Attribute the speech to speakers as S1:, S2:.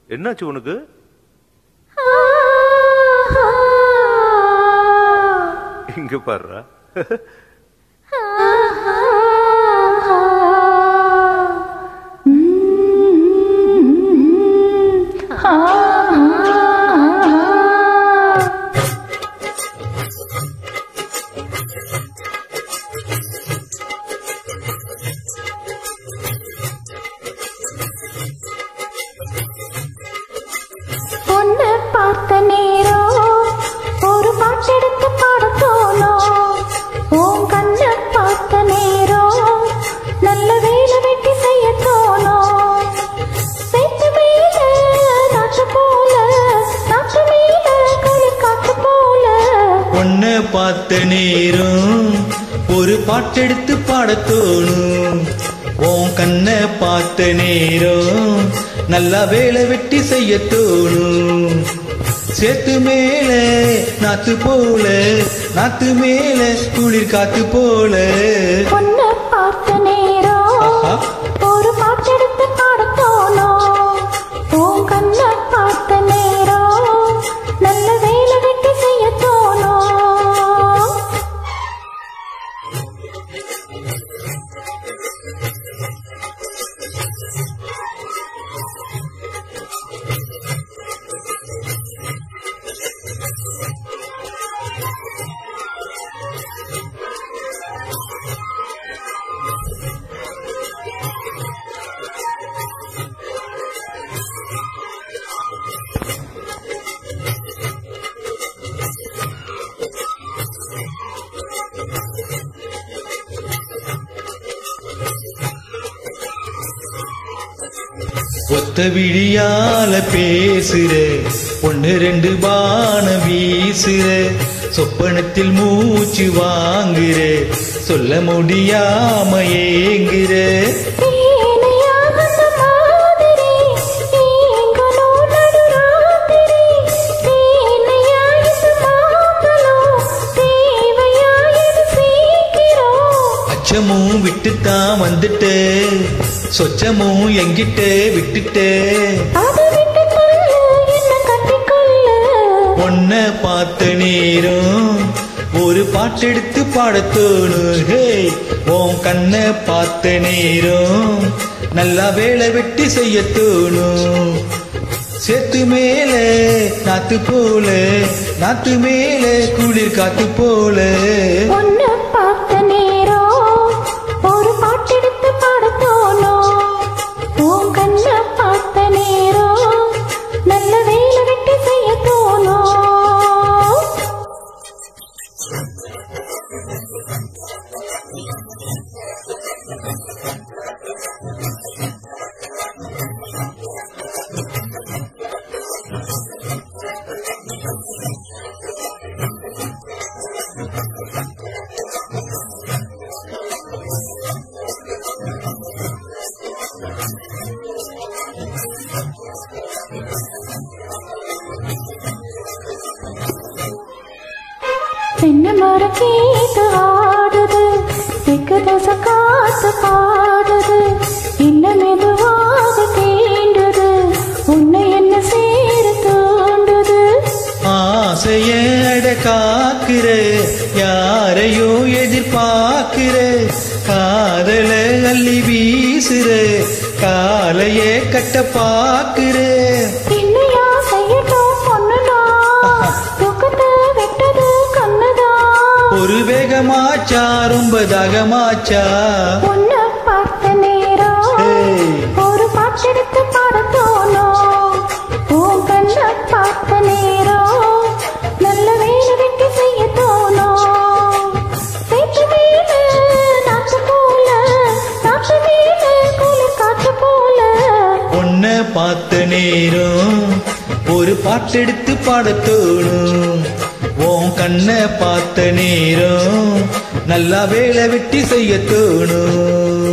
S1: என்னாச்சு உனக்கு இங்க பாருடா
S2: பொண்ணு பார்த்த நேரம் ஒரு பாட்டெடுத்து பாட தோணும் உன் கண்ணை பார்த்த நேரம் நல்ல வேலை வெட்டி செய்ய தோணும் சேத்து மேல நாட்டு போல நாட்டு மேல குளிர் காத்து போல
S3: பொண்ண பார்த்த நேரம் ஒரு பாட்டெடுத்து பாடத் தோணும் உன் கண்ணை பார்த்த நேரம் நல்லா வேலை வெட்டி செய்ய தோணும் சேத்து மேல நாத்து போல நாத்து மேல குளிர் காத்து போல
S2: பொண்ணு பார்த்த நேரம்
S3: ஆஹா.
S2: ஒரு பாட்டெடுத்து பாட தோணும் உன் கண்ணை பார்த்த நேரம் நல்ல வேலை வெட்டி செய்ய தோணும்
S3: ஒத்த விழியால பேசுற ஒன்னு ரெண்டு பான வீசுற சொப்பனத்தில் மூச்சு வாங்குற சொல்ல முடியாம ஏங்குற
S2: தேனையாக மாதிரி ஏங்கணும் நடுராத்திரி தேனையாயிது மாம்பழம் தேவையாயிது சீக்கிரம்
S3: அச்சமும் விட்டுத்தான் வந்துட்ட சொச்சமும் எங்கிட்ட விட்டுட்ட
S2: அதை விட்டு தள்ளு என்ன கட்டிக்கொள்ளு
S3: பொண்ண பார்த்த நேரம் ஒரு பாட்டெடுத்து பாடத் தோணும் ஹே உன் கண்ணை பார்த்த நேரம் நல்லா வேலை வெட்டி செய்ய தோணும் சேத்து மேல நாத்து போல நாத்து மேல குளிர் காத்து போல
S2: பொண்ணு பார்த்த நேரம் ஒரு பாட்டெடுத்து பாட தோணும் உன் கண்ணை பார்த்த நேரம் நல்ல வேலை வெட்டி செய்ய தோணும் தென்னை மரம் கேட்டு ஆடுது தெற்கு தச காத்து பாடுது என்ன மெதுவாக தீண்டுது உன்னை என்ன சேர தூண்டுது
S3: ஆசையட காக்குற யாரையோ எதிர்பார்க்கிற காதல அள்ளி வீசுற காலையே கட்ட பாக்குற
S2: என்னையா செய்யட்டும் பொண்ணுதா தூக்கத்தை வெட்டது கண்ணுதா
S3: ஒரு வேகமாச்சா ரொம்ப தாகமாச்சா
S2: பொண்ணு பார்த்த நேரம்
S3: ஏய்.
S2: ஒரு பாட்டெடுத்து பாட தோணும் உன் கண்ணை பார்த்த நேரம் நல்ல வேலை வெட்டி செய்ய தோணும் சேத்து மேல நாட்டு போல நாட்டு மேல குளிர் காற்று போல
S3: பொண்ண பார்த்த நேரம் ஒரு பாட்டெடுத்து பாடத் தோணும் உன் கண்ணை பார்த்த நேரம் நல்லா வேலை வெட்டி செய்ய தோணும்